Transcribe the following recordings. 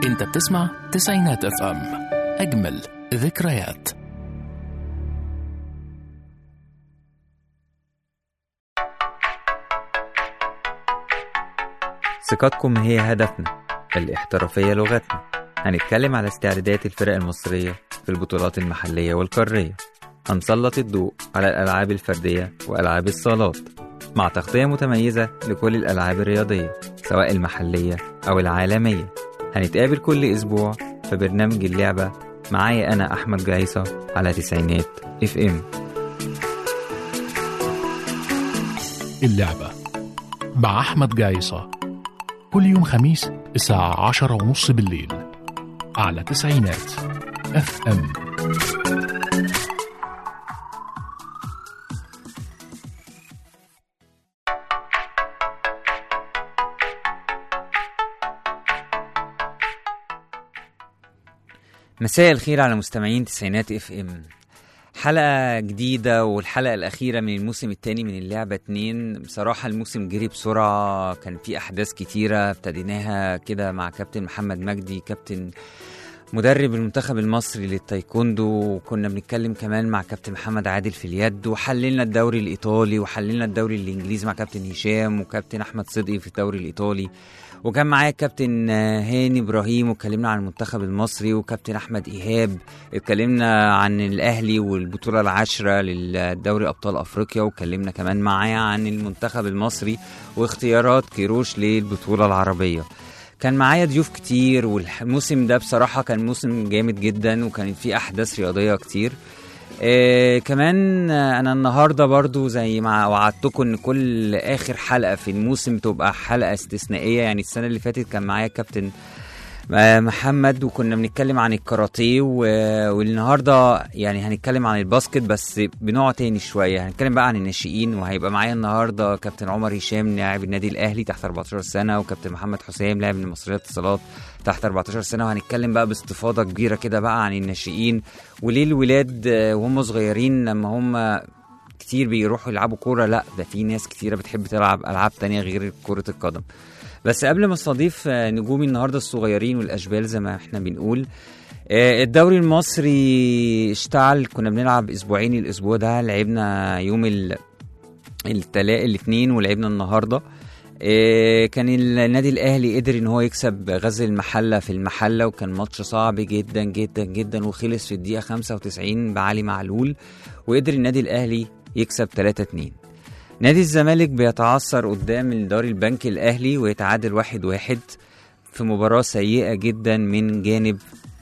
انت بتسمع تسعينات اف ام اجمل ذكريات ثقتكم هي هدفنا الاحترافية لغتنا هنتكلم على استعدادات الفرق المصرية في البطولات المحلية والقارية هنسلط الضوء على الألعاب الفردية وألعاب الصالات مع تغطية متميزة لكل الألعاب الرياضية سواء المحلية أو العالمية هنتقابل كل أسبوع في برنامج اللعبة معايا أنا أحمد جايصة على تسعينات اف ام اللعبة مع أحمد جايصة كل يوم خميس الساعة عشرة ونص بالليل على تسعينات اف ام مساء الخير على مستمعين تسعينات اف ام حلقة جديدة والحلقة الأخيرة من الموسم الثاني من اللعبة اتنين بصراحة الموسم جري بسرعة كان في أحداث كتيرة ابتديناها كده مع كابتن محمد مجدي كابتن مدرب المنتخب المصري للتايكوندو وكنا بنتكلم كمان مع كابتن محمد عادل في اليد وحللنا الدوري الإيطالي وحللنا الدوري الإنجليزي مع كابتن هشام وكابتن أحمد صدقي في الدوري الإيطالي وكان معايا كابتن هاني ابراهيم واتكلمنا عن المنتخب المصري وكابتن احمد ايهاب اتكلمنا عن الاهلي والبطوله العاشره للدوري ابطال افريقيا واتكلمنا كمان معايا عن المنتخب المصري واختيارات كيروش للبطوله العربيه كان معايا ضيوف كتير والموسم ده بصراحه كان موسم جامد جدا وكانت فيه احداث رياضيه كتير آه كمان آه، انا النهارده برضو زي ما وعدتكم ان كل اخر حلقه في الموسم تبقى حلقه استثنائيه يعني السنه اللي فاتت كان معايا كابتن آه، محمد وكنا بنتكلم عن الكاراتيه و- والنهارده يعني هنتكلم عن الباسكت بس بنوع تاني شويه هنتكلم بقى عن الناشئين وهيبقى معايا النهارده كابتن عمر هشام لاعب النادي الاهلي تحت 14 سنه وكابتن محمد حسام لاعب المصريه اتصالات تحت 14 سنه وهنتكلم بقى باستفاضه كبيره كده بقى عن الناشئين وليه الولاد آه، وهم صغيرين لما هم كتير بيروحوا يلعبوا كوره لا ده في ناس كتيره بتحب تلعب العاب تانية غير كره القدم بس قبل ما استضيف آه، نجومي النهارده الصغيرين والاشبال زي ما احنا بنقول آه، الدوري المصري اشتعل كنا بنلعب اسبوعين الاسبوع ده لعبنا يوم ال... التلاقي الاثنين ولعبنا النهارده آه، كان النادي الاهلي قدر ان هو يكسب غزل المحله في المحله وكان ماتش صعب جدا جدا جدا وخلص في الدقيقه 95 بعلي معلول وقدر النادي الاهلي يكسب 3 2 نادي الزمالك بيتعثر قدام الدوري البنك الاهلي ويتعادل واحد واحد في مباراة سيئة جدا من جانب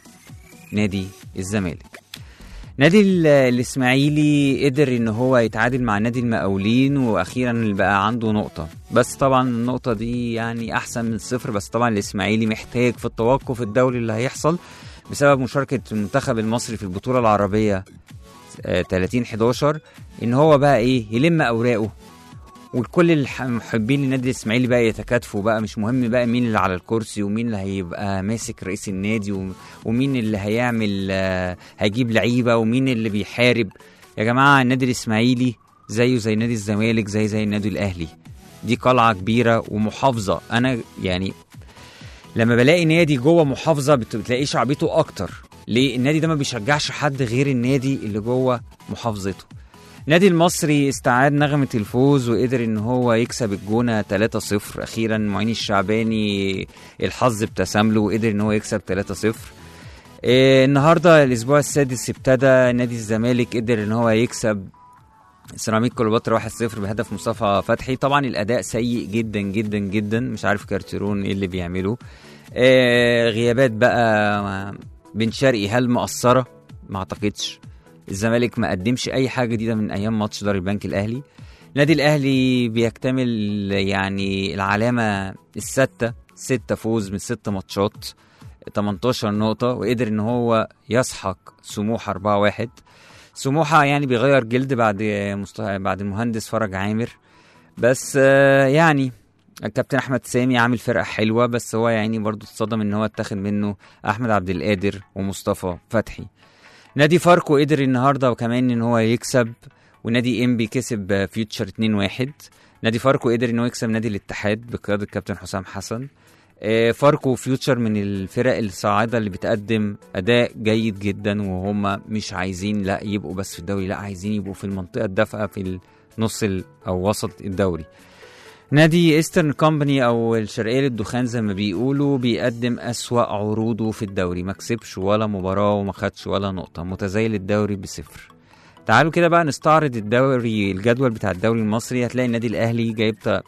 نادي الزمالك نادي ال- الاسماعيلي قدر ان هو يتعادل مع نادي المقاولين واخيرا بقى عنده نقطة بس طبعا النقطة دي يعني احسن من الصفر بس طبعا الاسماعيلي محتاج في التوقف الدولي اللي هيحصل بسبب مشاركة المنتخب المصري في البطولة العربية آه، 30 11 ان هو بقى ايه يلم اوراقه وكل الح- المحبين للنادي الاسماعيلي بقى يتكاتفوا بقى مش مهم بقى مين اللي على الكرسي ومين اللي هيبقى ماسك رئيس النادي و- ومين اللي هيعمل آه، هيجيب لعيبه ومين اللي بيحارب يا جماعه النادي الاسماعيلي زيه زي نادي الزمالك زي زي النادي الاهلي دي قلعه كبيره ومحافظه انا يعني لما بلاقي نادي جوه محافظه بت- بتلاقيه شعبيته اكتر ليه النادي ده ما بيشجعش حد غير النادي اللي جوه محافظته نادي المصري استعاد نغمة الفوز وقدر ان هو يكسب الجونة 3-0 اخيرا معين الشعباني الحظ ابتسم له وقدر ان هو يكسب 3-0 إيه النهارده الاسبوع السادس ابتدى نادي الزمالك قدر ان هو يكسب سيراميك كليوباترا 1-0 بهدف مصطفى فتحي طبعا الاداء سيء جدا جدا جدا مش عارف كارتيرون ايه اللي بيعمله آه غيابات بقى بن شرقي هل مقصره ما اعتقدش الزمالك ما قدمش اي حاجه جديده من ايام ماتش دار البنك الاهلي النادي الاهلي بيكتمل يعني العلامه السادسه ستة فوز من ست ماتشات 18 نقطة وقدر ان هو يسحق سموحة 4-1 سموحة يعني بيغير جلد بعد مست... بعد المهندس فرج عامر بس آه، يعني الكابتن احمد سامي عامل فرقه حلوه بس هو يعني برضو اتصدم ان هو اتاخد منه احمد عبد القادر ومصطفى فتحي نادي فاركو قدر النهارده كمان ان هو يكسب ونادي انبي كسب فيوتشر 2-1 نادي فاركو قدر ان هو يكسب نادي الاتحاد بقياده الكابتن حسام حسن آه، فاركو وفيوتشر من الفرق الصاعده اللي بتقدم اداء جيد جدا وهم مش عايزين لا يبقوا بس في الدوري لا عايزين يبقوا في المنطقه الدافئه في النص ال- او وسط الدوري نادي ايسترن كومباني او الشرقيه للدخان زي ما بيقولوا بيقدم اسوا عروضه في الدوري ما كسبش ولا مباراه وما خدش ولا نقطه متزايل الدوري بصفر تعالوا كده بقى نستعرض الدوري الجدول بتاع الدوري المصري هتلاقي النادي الاهلي جايب تا-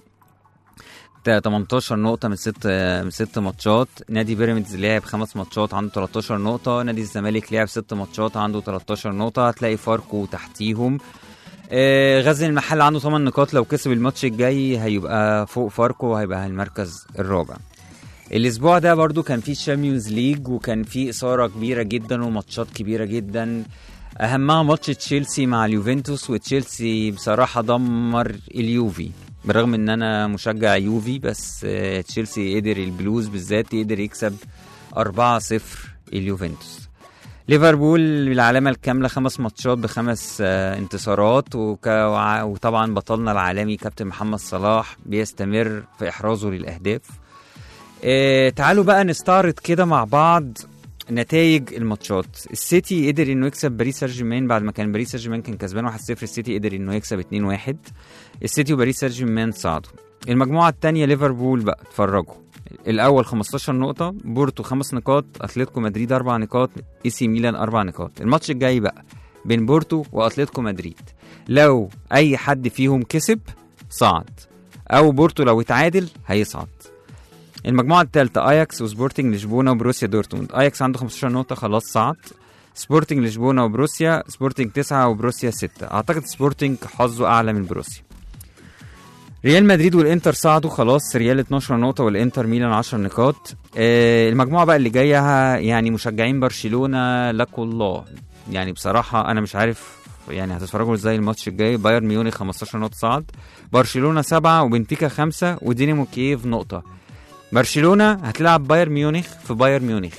تا 18 نقطة من ست من ست ماتشات، نادي بيراميدز لعب خمس ماتشات عنده 13 نقطة، نادي الزمالك لعب ست ماتشات عنده 13 نقطة، هتلاقي فاركو تحتيهم. آه، غزل المحل عنده 8 نقاط لو كسب الماتش الجاي هيبقى فوق فاركو وهيبقى المركز الرابع. الاسبوع ده برضو كان فيه الشامبيونز ليج وكان فيه اثاره كبيره جدا وماتشات كبيره جدا اهمها ماتش تشيلسي مع اليوفنتوس وتشيلسي بصراحه دمر اليوفي برغم ان انا مشجع يوفي بس آه، تشيلسي قدر البلوز بالذات قدر يكسب 4-0 اليوفنتوس ليفربول العلامة الكاملة خمس ماتشات بخمس آه، انتصارات وك... وع- وطبعا بطلنا العالمي كابتن محمد صلاح بيستمر في إحرازه للأهداف آه، تعالوا بقى نستعرض كده مع بعض نتائج الماتشات السيتي قدر انه يكسب باريس سان جيرمان بعد ما كان باريس سان جيرمان كان كسبان 1-0 السيتي قدر انه يكسب 2-1 السيتي وباريس سان جيرمان صعدوا المجموعه الثانيه ليفربول بقى اتفرجوا الاول 15 نقطه بورتو 5 نقاط اتلتيكو مدريد 4 نقاط اي سي ميلان 4 نقاط الماتش الجاي بقى بين بورتو واتلتيكو مدريد لو اي حد فيهم كسب صعد او بورتو لو اتعادل هيصعد المجموعه الثالثه اياكس وسبورتنج لشبونه وبروسيا دورتموند اياكس عنده 15 نقطه خلاص صعد سبورتنج لشبونه وبروسيا سبورتنج 9 وبروسيا 6 اعتقد سبورتنج حظه اعلى من بروسيا ريال مدريد والانتر صعدوا خلاص ريال 12 نقطة والانتر ميلان 10 نقاط آه المجموعة بقى اللي جاية يعني مشجعين برشلونة لكوا الله يعني بصراحة أنا مش عارف يعني هتتفرجوا ازاي الماتش الجاي بايرن ميونخ 15 نقطة صعد برشلونة 7 وبنتيكا 5 ودينامو كييف نقطة برشلونة هتلعب بايرن ميونخ في بايرن ميونخ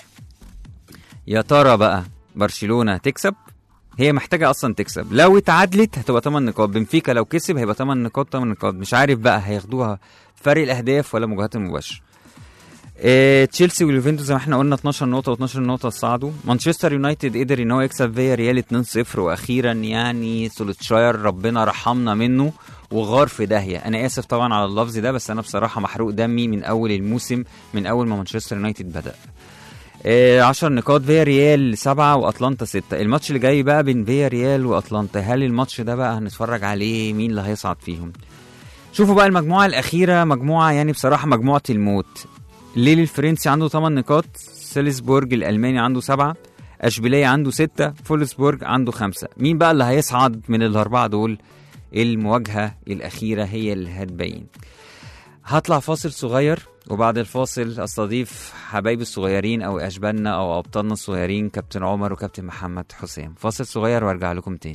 يا ترى بقى برشلونة تكسب هي محتاجة أصلا تكسب لو اتعادلت هتبقى 8 نقاط بنفيكا لو كسب هيبقى 8 نقاط 8 نقاط مش عارف بقى هياخدوها فرق الأهداف ولا مواجهات المباشرة إيه تشيلسي واليوفنتوس زي ما احنا قلنا 12 نقطة و12 نقطة صعدوا مانشستر يونايتد قدر ان هو يكسب فيا ريال 2-0 واخيرا يعني سولوتشاير ربنا رحمنا منه وغار في داهية انا اسف طبعا على اللفظ ده بس انا بصراحة محروق دمي من اول الموسم من اول ما مانشستر يونايتد بدأ آه، 10 نقاط فيا ريال 7 واتلانتا 6 الماتش اللي جاي بقى بين فيا ريال واتلانتا هل الماتش ده بقى هنتفرج عليه مين اللي هيصعد فيهم شوفوا بقى المجموعة الأخيرة مجموعة يعني بصراحة مجموعة الموت ليل الفرنسي عنده 8 نقاط سيلسبورج الألماني عنده 7 أشبيلية عنده 6 فولسبورج عنده 5 مين بقى اللي هيصعد من الأربعة دول المواجهة الأخيرة هي اللي هتبين هطلع فاصل صغير وبعد الفاصل استضيف حبايبي الصغيرين او اشبالنا او ابطالنا الصغيرين كابتن عمر وكابتن محمد حسام فاصل صغير وارجع لكم تاني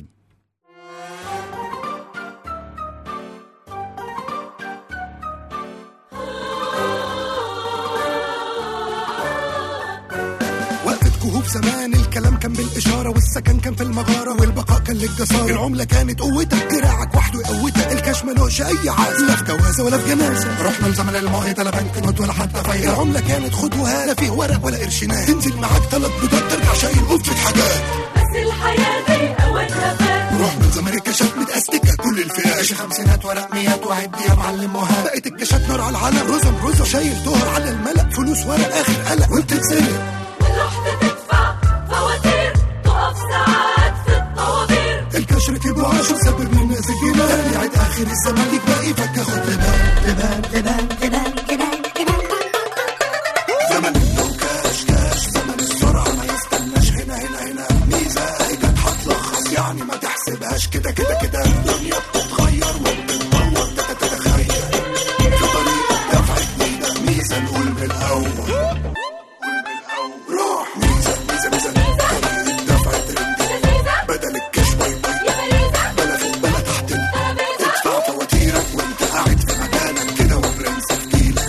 وقفة كهوف زمان الكلام كان بالإشارة والسكن كان في المغارة والبقاء كان للجسارة العملة كانت قوتك دراعك وحده يقوتك الكاش ملوش أي عاز لا في جوازة ولا في جنازة رحنا لزمن الماضي لا بنك نوت ولا حتى فايدة العملة كانت خد وهات لا فيه ورق ولا قرشينات تنزل معاك تلات بيضات ترجع شايل ألفة حاجات بس الحياة دي أوقاتها فات روح من زمان الكاشات متأستكة كل الفئات كاش خمسينات ورق ميات وعد يا معلم وهات بقت الكاشات نار على العالم رزم رزم شايل دهر على الملأ فلوس ورق آخر قلق وانت تسلم ورحت تدفع فواتير تقف ساعات في الطوابير الكاش ركب وعشر سبب للناس الجنان يعد اخر الزمان ليك باقي فك خد لبان لبان لبان لبان لبان لبان زمن الكاش كاش زمن السرعة ما يستناش هنا هنا هنا ميزة هي كانت هتلخص يعني ما تحسبهاش كده كده كده الدنيا بتتغير وبتتطور تتخيل في طريق دفع جديدة ميزة نقول من الأول روح ميزة ميزة ميزة طريق الدفع ترندي بدل الكاش باي باي بلا فوق بلا تحت ادفع فواتيرك وانت قاعد في مكانك كده وبرنس تجيلك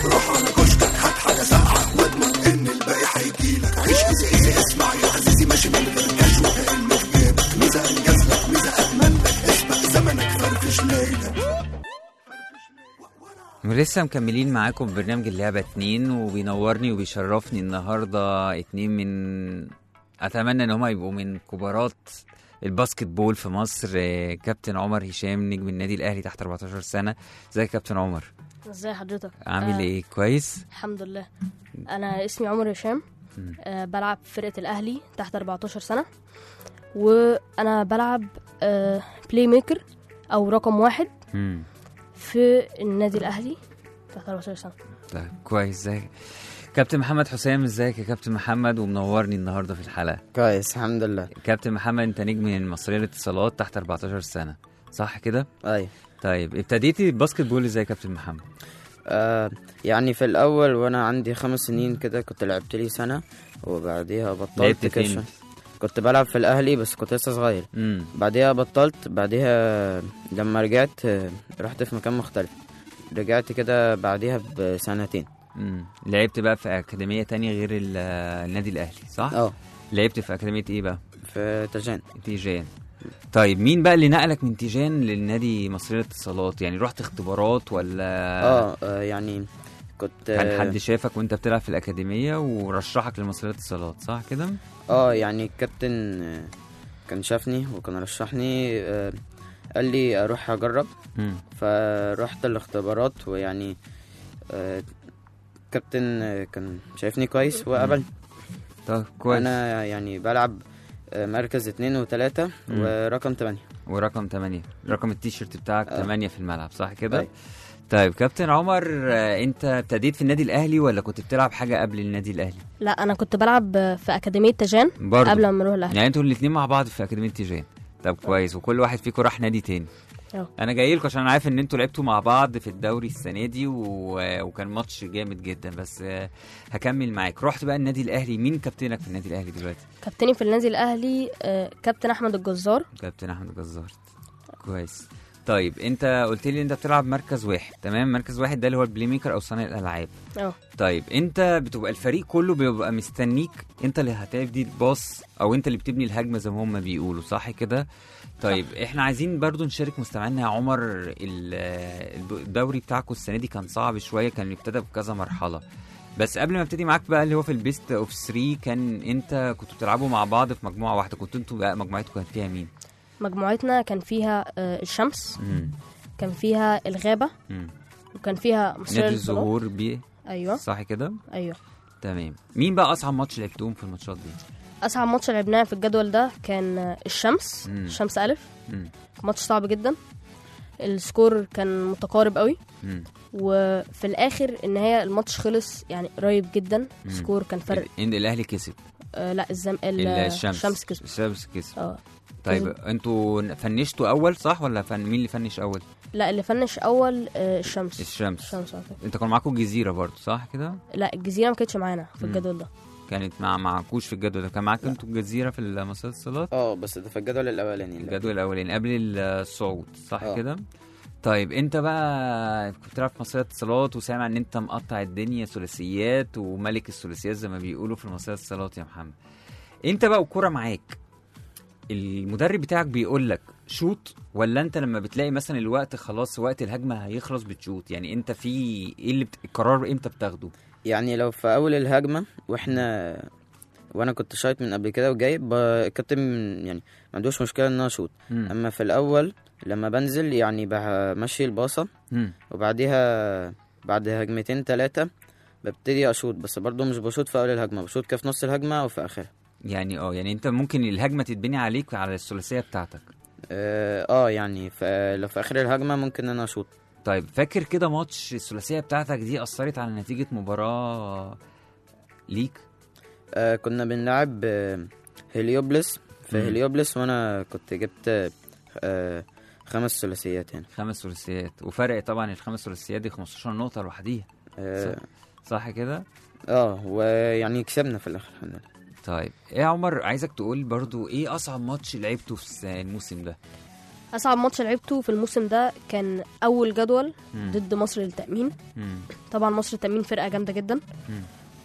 لسه مكملين معاكم في برنامج اللعبة اتنين وبينورني وبيشرفني النهاردة اتنين من أتمنى إن هما يبقوا من كبارات الباسكت بول في مصر آه، كابتن عمر هشام نجم النادي الأهلي تحت 14 سنة ازيك يا كابتن عمر ازي حضرتك عامل آه ايه كويس الحمد لله انا اسمي عمر هشام مم. آه بلعب في فرقه الاهلي تحت 14 سنه وانا بلعب آه بلاي ميكر او رقم واحد مم. في النادي الاهلي تحت 14 سنه طيب كويس ازيك كابتن محمد حسام ازيك يا كابتن محمد ومنورني النهارده في الحلقة كويس الحمد لله كابتن محمد انت نجم من المصرية للاتصالات تحت 14 سنة صح كده؟ اي طيب ابتديتي الباسكت بول ازاي يا كابتن محمد؟ آه يعني في الاول وانا عندي خمس سنين كده كنت لعبت لي سنه وبعديها بطلت لعبت كده فين؟ شوية. كنت بلعب في الاهلي بس كنت لسه صغير امم بعديها بطلت بعديها لما رجعت آه، رحت في مكان مختلف رجعت كده بعديها بسنتين امم لعبت بقى في اكاديميه تانية غير ال- النادي الاهلي صح اه لعبت في اكاديميه ايه بقى في تجان تيجان طيب مين بقى اللي نقلك من تيجان للنادي مصرية الاتصالات يعني رحت اختبارات ولا اه آه، يعني كنت كان آه، حد شافك وانت بتلعب في الاكاديميه ورشحك لمصرية الاتصالات صح كده اه يعني الكابتن آه، كان شافني وكان رشحني آه، قال لي اروح اجرب امم فرحت الاختبارات ويعني آه، كابتن آه، كان شايفني كويس وقبل طيب كويس انا يعني بلعب آه، مركز اتنين وتلاتة مم. ورقم تمانية ورقم 8 رقم التيشيرت بتاعك آه. 8 في الملعب صح كده أي. طيب كابتن عمر آه، انت ابتديت في النادي الاهلي ولا كنت بتلعب حاجه قبل النادي الاهلي لا انا كنت بلعب في اكاديميه تجان برضه قبل ما اروح الاهلي يعني انتوا الاثنين مع بعض في اكاديميه تيجان طب كويس وكل واحد فيكم راح نادي تاني اه. انا جاي لكم عشان انا عارف ان انتوا لعبتوا مع بعض في الدوري السنه دي و... وكان ماتش جامد جدا بس آه، هكمل معاك رحت بقى النادي الاهلي مين كابتنك في النادي الاهلي دلوقتي كابتني في النادي الاهلي آه كابتن احمد الجزار كابتن احمد جزار كويس طيب انت قلت لي انت بتلعب مركز واحد تمام مركز واحد ده اللي هو البلاي ميكر او صانع الالعاب اه طيب انت بتبقى الفريق كله بيبقى مستنيك انت اللي هتبدي الباص او انت اللي بتبني الهجمه زي ما هم بيقولوا صح كده طيب احنا عايزين برضو نشارك مستمعينا يا عمر ال- الدوري بتاعكم السنه دي كان صعب شويه كان ابتدى بكذا مرحله بس قبل ما ابتدي معاك بقى اللي هو في البيست اوف 3 كان انت كنتوا بتلعبوا مع بعض في مجموعه واحده كنتوا انتوا بقى مجموعتكم كان فيها مين؟ مجموعتنا كان فيها آه الشمس امم كان فيها الغابه امم وكان فيها مصرية نادي للصالات. الزهور بيه ايوه صح كده؟ ايوه تمام مين بقى اصعب ماتش لعبتوهم في الماتشات دي؟ اصعب ماتش لعبناه في الجدول ده كان آه، الشمس مم. الشمس الف امم ماتش صعب جدا السكور كان متقارب قوي امم وفي الاخر النهايه الماتش خلص يعني قريب جدا مم. سكور كان فرق ان الاهلي كسب آه لا الزم ال- الشمس الشمس كسب الشمس كسب اه طيب كسب. انتوا فنشتوا اول صح ولا فن مين اللي فنش اول لا اللي فنش اول آه الشمس الشمس الشمس على طول. انت كان معاكم الجزيره برضو صح كده لا الجزيره ما كانتش معانا في مم. الجدول ده كانت مع معكوش في الجدول ده كان معاكم انتوا الجزيره في مصيدة الصالات اه بس ده في الجدول الاولاني اللي- الجدول الاولاني قبل الصعود صح اه. كده طيب انت بقى كنت بتلعب في مصيدة الصالات وسامع ان انت مقطع الدنيا ثلاثيات وملك الثلاثيات زي ما بيقولوا في مصيدة الصالات يا محمد انت بقى والكوره معاك المدرب بتاعك بيقول لك شوت ولا انت لما بتلاقي مثلا الوقت خلاص وقت الهجمه هيخلص بتشوت يعني انت في ايه اللي بت... القرار امتى بتاخده يعني لو في اول الهجمه واحنا وانا كنت شايط من قبل كده وجايب ب- الكابتن يعني ما عندوش مشكله ان انا اشوط مم. اما في الاول لما بنزل يعني بمشي الباصه مم. وبعديها بعد هجمتين ثلاثه ببتدي اشوط بس برضو مش بشوط في اول الهجمه بشوط كده في نص الهجمه او في اخرها يعني اه يعني انت ممكن الهجمه تتبني عليك على الثلاثيه بتاعتك اه آه، يعني في لو في اخر الهجمه ممكن ان انا اشوط طيب فاكر كده ماتش الثلاثيه بتاعتك دي اثرت على نتيجه مباراه ليك آه كنا بنلعب آه هليوبلس في مم. هليوبلس وانا كنت جبت آه خمس ثلاثيات يعني خمس ثلاثيات وفرق طبعا الخمس ثلاثيات دي 15 نقطه لوحديها اه, صح كده آه ويعني كسبنا في الاخر الحمد لله طيب ايه يا عمر عايزك تقول برضو ايه اصعب ماتش لعبته في الس- الموسم ده اصعب ماتش لعبته في الموسم ده كان اول جدول مم. ضد مصر للتامين مم. طبعا مصر للتامين فرقه جامده جدا مم.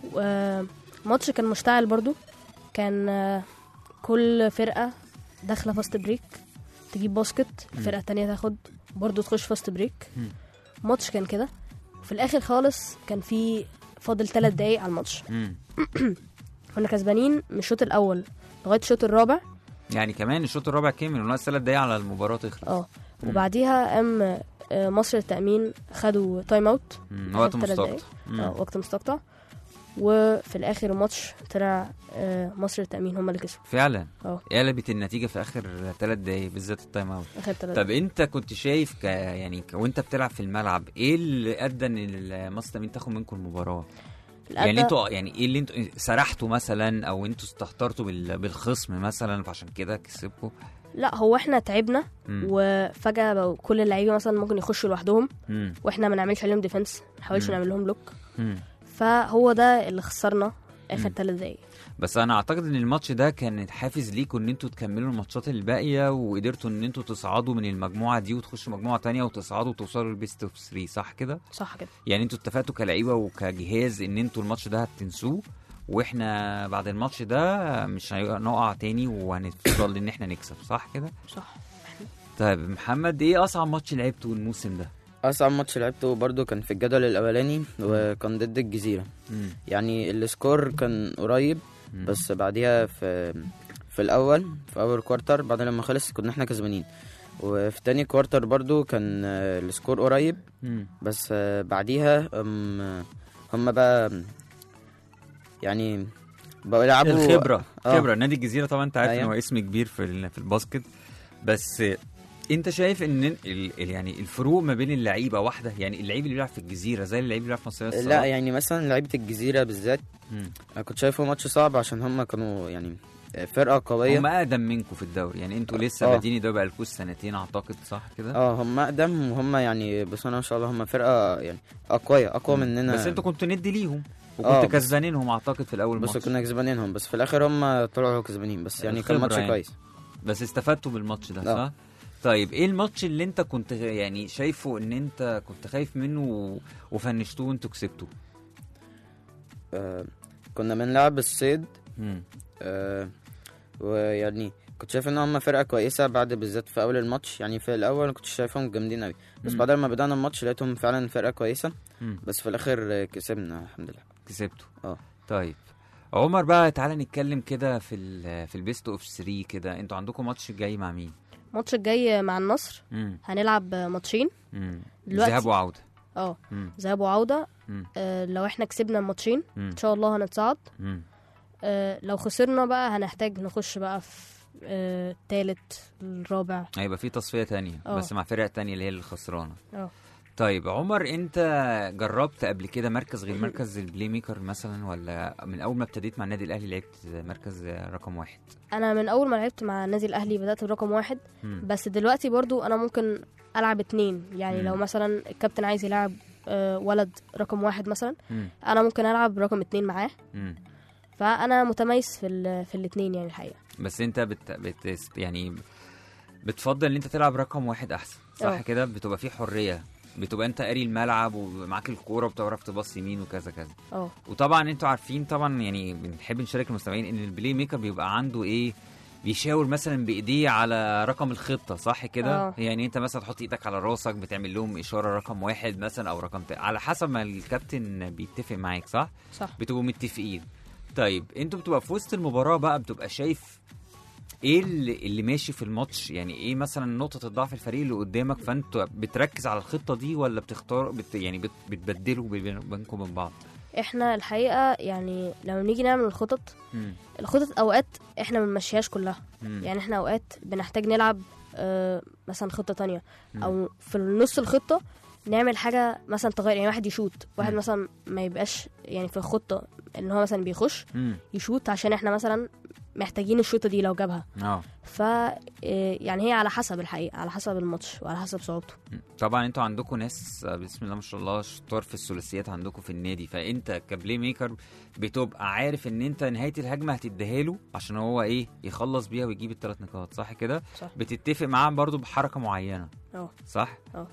وماتش كان مشتعل برضو كان آه، كل فرقه داخله فاست بريك تجيب باسكت الفرقه التانية تاخد برضو تخش فاست بريك مم. ماتش كان كده وفي الاخر خالص كان في فاضل ثلاث دقايق على الماتش مم. كنا كسبانين من الشوط الاول لغايه الشوط الرابع يعني كمان الشوط الرابع كمل وناقص ثلاث دقايق على المباراه تخلص اه مم. وبعديها قام آه، مصر التأمين خدوا تايم اوت مم. وقت آخر تلات مستقطع دقايق. مم. اه وقت مستقطع وفي الاخر الماتش طلع آه، مصر التأمين هم اللي كسبوا فعلا اه قلبت النتيجه في اخر ثلاث دقايق بالذات التايم اوت اخر ثلاث طب انت كنت شايف ك يعني ك... وانت بتلعب في الملعب ايه اللي ادى ان ال- مصر التأمين تاخد منكم المباراه يعني انتوا يعني ايه اللي انتوا سرحتوا مثلا او انتوا استهترتوا بال... بالخصم مثلا فعشان كده كسبكوا لا هو احنا تعبنا مم. وفجأة بقوا كل اللعيبة مثلا ممكن يخشوا لوحدهم مم. واحنا ما نعملش عليهم ديفنس ما نحاولش مم. نعمل لهم بلوك مم. فهو ده اللي خسرنا اخر مم. ثلاث دقايق بس انا اعتقد ان الماتش ده كان حافز ليكوا ان انتوا تكملوا الماتشات الباقيه وقدرتوا ان انتوا تصعدوا من المجموعه دي وتخشوا مجموعه تانية وتصعدوا وتوصلوا للبيست اوف 3 صح كده صح كده يعني انتوا اتفقتوا كلعيبه وكجهاز ان انتوا الماتش ده هتنسوه واحنا بعد الماتش ده مش هنقع تاني وهنفضل ان احنا نكسب صح كده صح طيب محمد ايه اصعب ماتش لعبته الموسم ده اصعب ماتش لعبته برضو كان في الجدول الاولاني وكان ضد الجزيره مم. يعني السكور كان قريب مم. بس بعديها في في الاول في اول كوارتر بعد لما خلص كنا احنا كسبانين وفي تاني كوارتر برضو كان آه، السكور قريب مم. بس آه، بعديها أم، هم بقى يعني بقوا يلعبوا الخبره آه. خبره نادي الجزيره طبعا انت عارف ان أيوة. هو اسم كبير في ال- في الباسكت بس انت شايف ان ال ال يعني الفروق ما بين اللعيبه واحده يعني اللعيب اللي بيلعب في الجزيره زي اللعيب اللي بيلعب في مصريه لا الصراحه يعني مثلا لعيبه الجزيره بالذات مم. انا كنت شايفه ماتش صعب عشان هم كانوا يعني فرقه قويه هم اقدم منكم في الدوري يعني انتوا لسه آه. باديني ده بقى لكم سنتين اعتقد صح كده اه هم اقدم وهم يعني بسم الله ما شاء الله هم فرقه يعني اقوياء اقوى مننا بس انتوا كنتوا ندي ليهم آه، وكنت بس- كسبانينهم اعتقد في الاول بس ماتش كنا كسبانينهم بس في الاخر هم طلعوا كسبانين بس يعني كان الخبرة ماتش يعني. كويس بس استفدتوا بالماتش ده آه. صح طيب ايه الماتش اللي انت كنت يعني شايفه ان انت كنت خايف منه و- وفنشتوه وانتوا كسبتوا آه كنا بنلعب الصيد مم. آه ويعني كنت شايف ان هم فرقه كويسه بعد بالذات في اول الماتش يعني في الاول كنت شايفهم جامدين قوي بس مم. بعد ما بدانا الماتش لقيتهم فعلا فرقه كويسه مم. بس في الاخر آه، كسبنا الحمد لله كسبته اه طيب عمر بقى تعالى نتكلم كده في ال في البيست اوف 3 كده انتوا عندكم ماتش جاي مع مين؟ الماتش الجاي مع النصر امم هنلعب ماتشين امم دلوقتي- ذهاب وعوده اه امم ذهاب وعودة مم. آه لو احنا كسبنا الماتشين امم ان شاء الله هنتصعد امم آه لو خسرنا بقى هنحتاج نخش بقى في آه التالت الرابع هيبقى في تصفيه تانية اه. بس مع فرق تانية اللي هي اللي خسرانه اه طيب عمر انت جربت قبل كده مركز غير مركز البلاي ميكر مثلا ولا من اول ما ابتديت مع النادي الاهلي لعبت مركز رقم واحد انا من اول ما لعبت مع النادي الاهلي بدات برقم واحد مم. بس دلوقتي برضو انا ممكن العب اتنين يعني مم. لو مثلا الكابتن عايز يلعب آه ولد رقم واحد مثلا مم. انا ممكن العب رقم اتنين معاه مم. فانا متميز في ال- في الاتنين يعني الحقيقه بس انت بت... بت... يعني بتفضل ان انت تلعب رقم واحد احسن صح اه. كده بتبقى في حريه بتبقى انت قاري الملعب ومعاك الكوره وبتعرف تبص يمين وكذا كذا اه وطبعا انتوا عارفين طبعا يعني بنحب نشارك المستمعين ان البلاي ميكر بيبقى عنده ايه بيشاور مثلا بايديه على رقم الخطه صح كده اه. يعني انت مثلا تحط ايدك على راسك بتعمل لهم اشاره رقم واحد مثلا او رقم ت... على حسب ما الكابتن بيتفق معاك صح صح بتبقوا متفقين طيب انتوا بتبقى في وسط المباراه بقى بتبقى شايف ايه اللي, اللي ماشي في الماتش يعني ايه مثلا نقطه الضعف الفريق اللي قدامك فانت بتركز على الخطه دي ولا بتختار بت يعني بت بتبدلوا بين- بينكم وبين بعض احنا الحقيقه يعني لما نيجي نعمل الخطط مم. الخطط اوقات احنا ما بنمشيهاش كلها مم. يعني احنا اوقات بنحتاج نلعب آه مثلا خطه تانية مم. او في نص الخطه نعمل حاجه مثلا تغير يعني واحد يشوت واحد مم. مثلا ما يبقاش يعني في الخطه ان هو مثلا بيخش مم. يشوت عشان احنا مثلا محتاجين الشوطه دي لو جابها اه ف آه، يعني هي على حسب الحقيقه على حسب الماتش وعلى حسب صعوبته طبعا انتوا عندكم ناس آه، بسم الله ما شاء الله شطار في الثلاثيات عندكم في النادي فانت كبلاي ميكر بتبقى عارف ان انت نهايه الهجمه هتديها له عشان هو ايه يخلص بيها ويجيب الثلاث نقاط صح كده صح بتتفق معاه برضو بحركه معينه اه صح اه.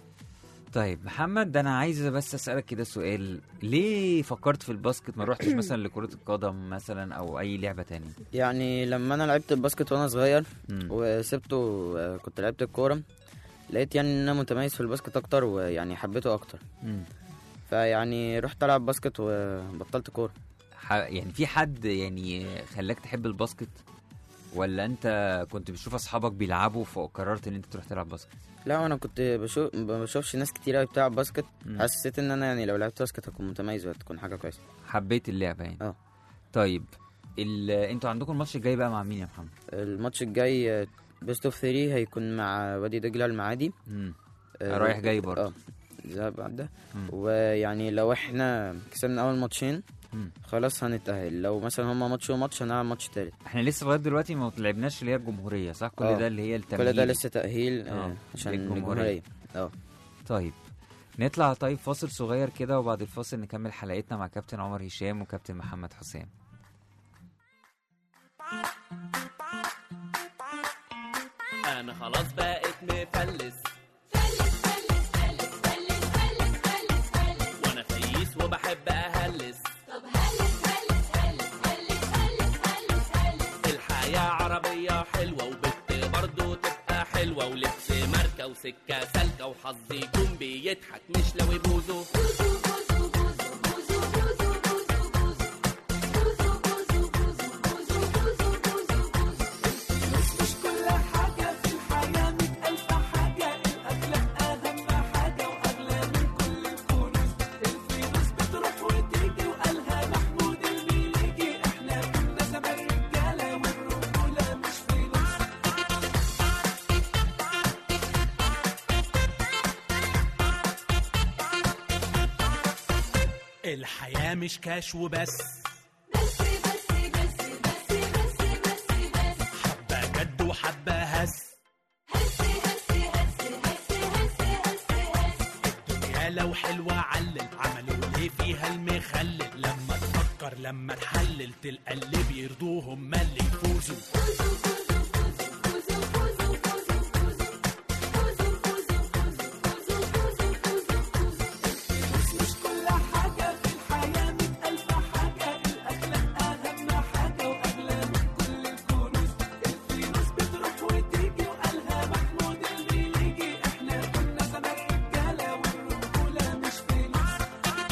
طيب محمد ده انا عايز بس اسالك كده سؤال ليه فكرت في الباسكت ما روحتش مثلا لكره القدم مثلا او اي لعبه تانية يعني لما انا لعبت الباسكت وانا صغير مم. وسبته آه، كنت لعبت الكوره لقيت يعني ان انا متميز في الباسكت اكتر ويعني حبيته اكتر مم. فيعني رحت العب باسكت وبطلت كوره ح... يعني في حد يعني خلاك تحب الباسكت ولا انت كنت بتشوف اصحابك بيلعبوا فقررت ان انت تروح تلعب باسكت لا انا كنت بشوف ما بشوفش ناس كتير قوي بتلعب باسكت مم. حسيت ان انا يعني لو لعبت باسكت هكون متميز وهتكون حاجه كويسه حبيت اللعبه يعني اه طيب ال... انتوا عندكم الماتش الجاي بقى مع مين يا محمد الماتش الجاي بيست اوف 3 هيكون مع وادي دجله المعادي مم. آه، رايح جاي برضه. اه ذهب بعد ده مم. ويعني لو احنا كسبنا اول ماتشين مم. خلاص هنتأهل لو مثلا هما ماتش وماتش هنلعب ماتش تالت احنا لسه لغايه دلوقتي ما لعبناش اللي هي الجمهوريه صح كل اه. ده اللي هي التمهيد كل ده لسه تأهيل اه، آه عشان للجمهورية. الجمهورية اه طيب نطلع طيب فاصل صغير كده وبعد الفاصل نكمل حلقتنا مع كابتن عمر هشام وكابتن محمد حسام انا خلاص بقيت مفلس وانا فييس وبحب اهلس الحياة عربية حلوة وبت برضو تبقى حلوة ولبس ماركة وسكة سالكة وحظي يكون بيضحك مش لو يبوظوا مش كل حاجة في الحياة مئة ألف حاجة الأخلاق أهم حاجة وأغلى من كل الكنوز الفلوس بتروح وتيجي وقالها محمود المليجي إحنا كنا زمان رجالة والرجولة مش فلوس الحياة مش كاش وبس حبة جد وحبة هس الدنيا لو حلوة علل عملوا ليه فيها المخلل لما تفكر لما تحلل تلقى اللي بيرضوهم ما اللي يفوزوا مش كل حاجة في الحياة مئة ألف حاجة الأخلاق أهم حاجة وأغلى من كل الكنوز الفلوس بتروح وتيجي وقالها محمود المليجي إحنا كنا زمان رجالة والرجولة مش فلوس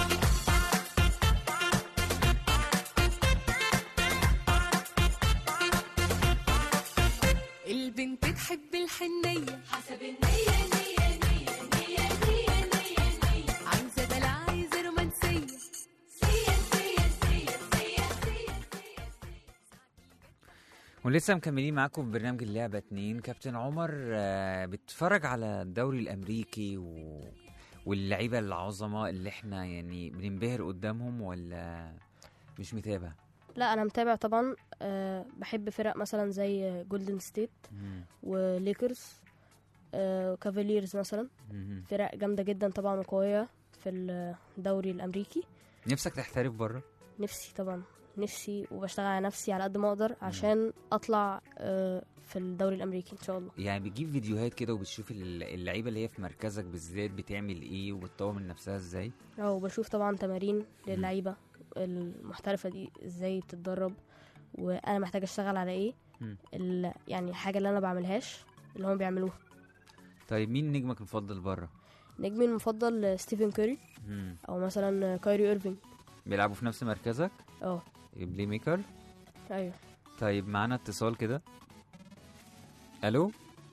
البنت تحب الحنية حسب النية نية نية نية نية نية نية عايزة دلع عايزة رومانسية سيا سيا سيا سيا سيا سيا ولسه مكملين معاكم في برنامج اللعبة اتنين كابتن عمر آه، بتتفرج على الدوري الأمريكي و... واللعيبة العظماء اللي احنا يعني بننبهر قدامهم ولا مش متابع؟ لا انا متابع طبعا أه بحب فرق مثلا زي جولدن ستيت مم. وليكرز أه وكافاليرز مثلا مم. فرق جامده جدا طبعا وقويه في الدوري الامريكي نفسك تحترف بره؟ نفسي طبعا نفسي وبشتغل على نفسي على قد ما اقدر عشان اطلع أه في الدوري الامريكي ان شاء الله يعني بتجيب فيديوهات كده وبتشوف ال- اللعيبة اللي هي في مركزك بالذات بتعمل ايه وبتطور من نفسها ازاي؟ اه وبشوف طبعا تمارين للعيبه المحترفه دي ازاي بتتدرب وانا محتاجه اشتغل على ايه مم. ال- يعني الحاجه اللي انا بعملهاش اللي هم بيعملوها طيب مين نجمك المفضل بره؟ نجمي المفضل ستيفن كوري مم. او مثلا كايري ايرفينج بيلعبوا في نفس مركزك؟ اه بلاي ميكر؟ ايوه طيب معانا اتصال كده الو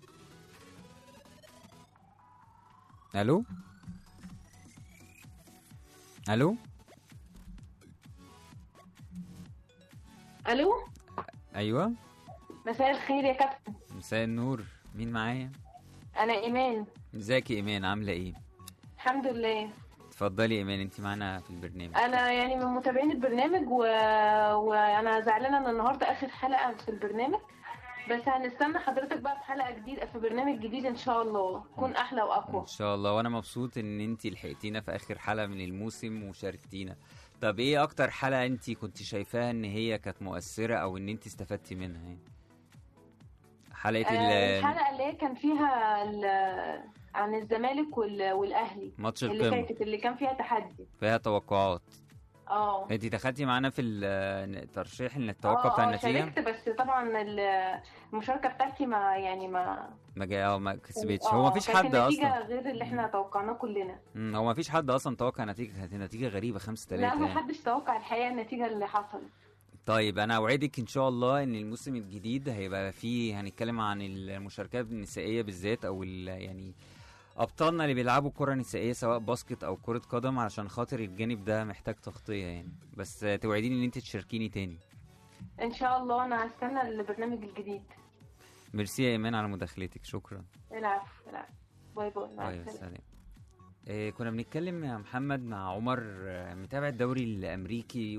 الو الو الو ايوه مساء الخير يا كابتن مساء النور مين معايا انا ايمان ازيك يا ايمان عامله ايه الحمد لله اتفضلي يا ايمان انت معانا في البرنامج انا يعني من متابعين البرنامج و... وانا زعلانه ان النهارده اخر حلقه في البرنامج بس هنستنى حضرتك بقى في حلقه جديده في برنامج جديد ان شاء الله تكون احلى واقوى ان شاء الله وانا مبسوط ان انت لحقتينا في اخر حلقه من الموسم وشاركتينا طب ايه اكتر حلقه انت كنت شايفاها ان هي كانت مؤثره او ان انت استفدتي منها يعني حلقه آه، ال- الحلقه اللي هي كان فيها ال- عن الزمالك وال... والاهلي ماتش اللي القمه فاتت اللي كان فيها تحدي فيها توقعات اه انت دخلتي معانا في الترشيح ان التوقع بتاع اه اه النتيجه شاركت بس طبعا ال- المشاركه بتاعتي ما يعني ما ما جا اه ما كسبتش اه هو ما فيش كانت حد النتيجة اصلا غير اللي احنا توقعناه كلنا مم، هو ما فيش حد اصلا توقع نتيجه كانت النتيجه غريبه 5 لا 3 ما يعني. حدش توقع الحقيقه النتيجه اللي حصلت طيب انا اوعدك ان شاء الله ان الموسم الجديد هيبقى فيه هنتكلم عن المشاركات النسائيه بالذات او ال- يعني ابطالنا اللي بيلعبوا كره نسائيه سواء باسكت او كره قدم علشان خاطر الجانب ده محتاج تغطيه يعني بس توعديني ان انت تشاركيني تاني ان شاء الله انا هستنى البرنامج الجديد ميرسي يا ايمان على مداخلتك شكرا العفو العفو باي باي مع طيب السلامه سلام إيه كنا بنتكلم يا محمد مع عمر آه، متابع الدوري الامريكي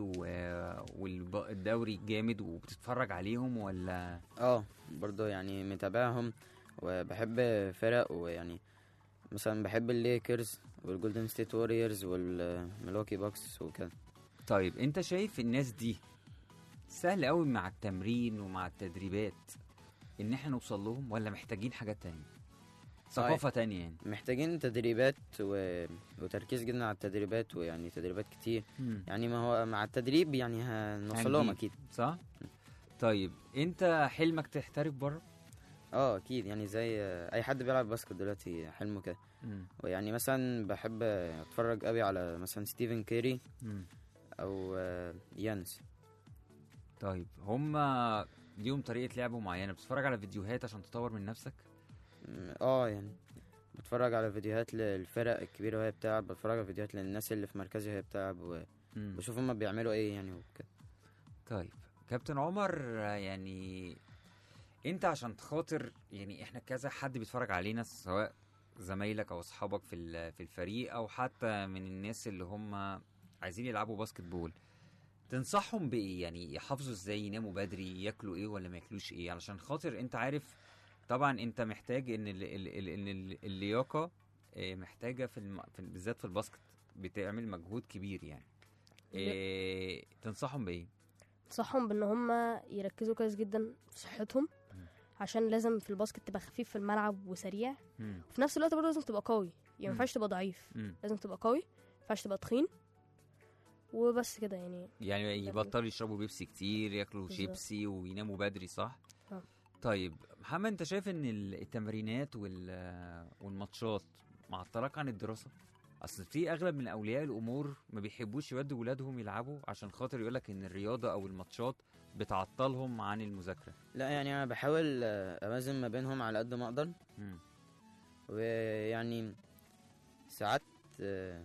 والدوري الجامد وبتتفرج عليهم ولا اه برضو يعني متابعهم وبحب فرق ويعني مثلا بحب الليكرز والجولدن ستيت ووريرز والميلواكي باكس وكده طيب انت شايف الناس دي سهل قوي مع التمرين ومع التدريبات ان احنا نوصل لهم ولا محتاجين حاجات تانية ثقافة تانية يعني محتاجين تدريبات و... وتركيز جدا على التدريبات ويعني تدريبات كتير مم. يعني ما هو مع التدريب يعني هنوصل لهم هنجيب. اكيد صح طيب انت حلمك تحترف بره اه اكيد يعني زي اي حد بيلعب باسكت دلوقتي حلمه كده مم. ويعني مثلا بحب اتفرج قوي على مثلا ستيفن كيري مم. او آه، يانس طيب هما ليهم طريقة لعب معينة بتتفرج على فيديوهات عشان تطور من نفسك م- اه يعني بتفرج على فيديوهات للفرق الكبيرة وهي بتلعب بتفرج على فيديوهات للناس اللي في مركزي وهي بتلعب مم. وبشوف هما بيعملوا ايه يعني وكده طيب كابتن عمر آه، يعني انت عشان تخاطر يعني احنا كذا حد بيتفرج علينا سواء زمايلك او اصحابك في ال- في الفريق او حتى من الناس اللي هم عايزين يلعبوا باسكت بول تنصحهم بايه يعني يحافظوا ازاي يناموا بدري ياكلوا ايه ولا ما ياكلوش ايه علشان خاطر انت عارف طبعا انت محتاج ان ال ال ال ان ال- اللياقه آه، محتاجه في, الم... في بالذات في الباسكت بتعمل مجهود كبير يعني إيه تنصحهم بايه انصحهم بان هم يركزوا كويس جدا في صحتهم عشان لازم في الباسكت تبقى خفيف في الملعب وسريع مم. وفي نفس الوقت برضه لازم تبقى قوي يعني ما مم. ينفعش تبقى ضعيف مم. لازم تبقى قوي ما ينفعش تبقى تخين وبس كده يعني يعني يبطلوا يشربوا بيبسي كتير ياكلوا بالظبط. شيبسي ويناموا بدري صح؟ آه. طيب محمد انت شايف ان ال- التمرينات وال- والماتشات معطلك عن الدراسه؟ اصل في اغلب من اولياء الامور ما بيحبوش يودوا ولادهم يلعبوا عشان خاطر يقولك ان الرياضه او الماتشات بتعطلهم عن المذاكره. لا يعني انا بحاول آه، اوازن ما بينهم على قد ما اقدر مم. ويعني ساعات آه،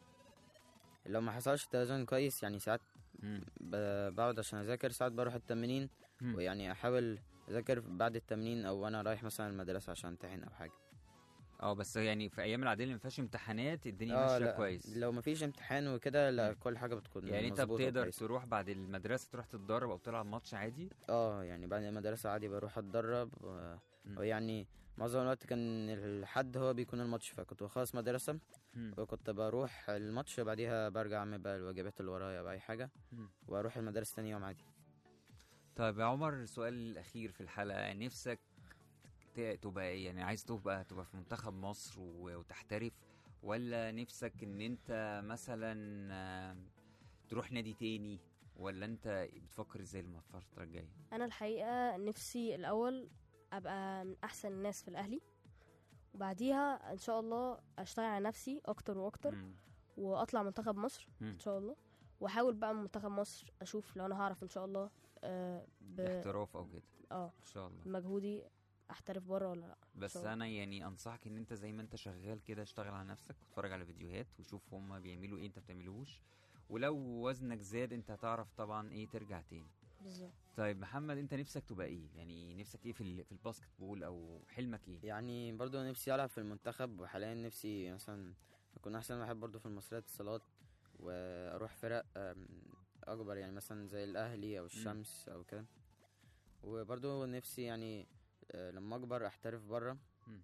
لو ما حصلش توازن كويس يعني ساعات مم. ب- بقعد عشان اذاكر ساعات بروح التمرين مم. ويعني احاول اذاكر بعد التمرين او وانا رايح مثلا المدرسه عشان امتحن او حاجه اه بس يعني في ايام العاديه اللي ما فيهاش امتحانات الدنيا اه ماشيه لا كويس. لو ما فيش امتحان وكده لا كل حاجه بتكون يعني انت مظبوطة بتقدر وكويسة. تروح بعد المدرسه تروح تتدرب او تلعب ماتش عادي؟ اه يعني بعد المدرسه عادي بروح اتدرب و... مم. ويعني معظم الوقت كان الحد هو بيكون الماتش فكنت بخلص مدرسه مم. وكنت بروح الماتش بعديها برجع اعمل بقى الواجبات اللي ورايا باي حاجه مم. واروح المدرسه تاني يوم عادي طيب يا عمر السؤال الاخير في الحلقه نفسك ت- تبقى ايه يعني عايز تبقى تبقى في منتخب مصر و- وتحترف ولا نفسك ان انت مثلا آه، تروح نادي تاني ولا انت بتفكر ازاي لما الفتره الجايه انا الحقيقه نفسي الاول ابقى من احسن الناس في الاهلي وبعديها ان شاء الله اشتغل على نفسي اكتر واكتر مم. واطلع منتخب مصر مم. ان شاء الله واحاول بقى من منتخب مصر اشوف لو انا هعرف ان شاء الله آه ب... احتراف او كده اه ان شاء الله بمجهودي احترف بره ولا لا بس شاء الله. انا يعني انصحك ان انت زي ما انت شغال كده اشتغل على نفسك واتفرج على فيديوهات وشوف هما بيعملوا ايه انت بتعملوش ولو وزنك زاد انت هتعرف طبعا ايه ترجع تاني بالظبط طيب محمد انت نفسك تبقى ايه يعني نفسك ايه في ال- في الباسكت بول او حلمك ايه يعني برضو نفسي العب في المنتخب وحاليا نفسي مثلا اكون احسن واحد برضو في المصريات اتصالات واروح فرق أم، اكبر يعني مثلا زي الاهلي او الشمس او كده وبرضو نفسي يعني آه، لما اكبر احترف بره مم.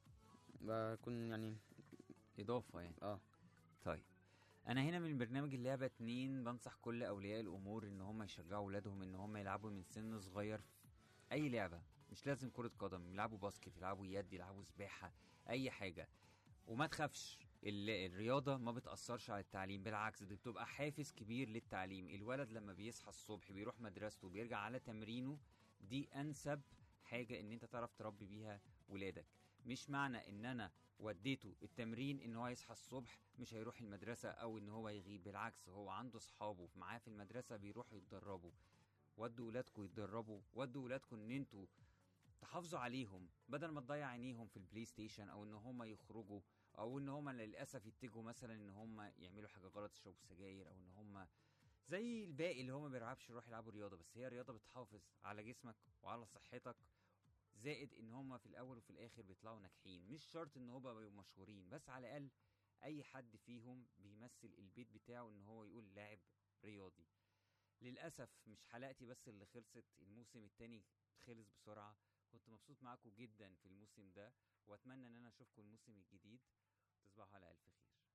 بكون يعني اضافه يعني اه طيب انا هنا من برنامج اللعبه اتنين بنصح كل اولياء الامور ان هم يشجعوا اولادهم ان هم يلعبوا من سن صغير في اي لعبه مش لازم كره قدم يلعبوا باسكت يلعبوا يد يلعبوا سباحه اي حاجه وما تخافش ال- الرياضة ما بتأثرش على التعليم بالعكس دي بتبقى حافز كبير للتعليم الولد لما بيصحى الصبح بيروح مدرسته بيرجع على تمرينه دي أنسب حاجة إن أنت تعرف تربي بيها ولادك مش معنى إن أنا وديته التمرين إن هو يصحى الصبح مش هيروح المدرسة أو إن هو يغيب بالعكس هو عنده صحابه معاه في المدرسة بيروحوا يتدربوا ودوا ولادكم يتدربوا ودوا ولادكم إن أنتوا تحافظوا عليهم بدل ما تضيع عينيهم في البلاي ستيشن او ان هم يخرجوا او ان هم للاسف يتجهوا مثلا ان هم يعملوا حاجه غلط يشربوا سجاير او ان هم زي الباقي اللي هم ما بيلعبش يروح يلعبوا رياضه بس هي رياضه بتحافظ على جسمك وعلى صحتك زائد ان هم في الاول وفي الاخر بيطلعوا ناجحين مش شرط ان هم يبقوا مشهورين بس على الاقل اي حد فيهم بيمثل البيت بتاعه ان هو يقول لاعب رياضي للاسف مش حلقتي بس اللي خلصت الموسم التاني خلص بسرعه كنت مبسوط معاكم جدا في الموسم ده واتمنى ان انا اشوفكم الموسم الجديد تصبحوا على الف خير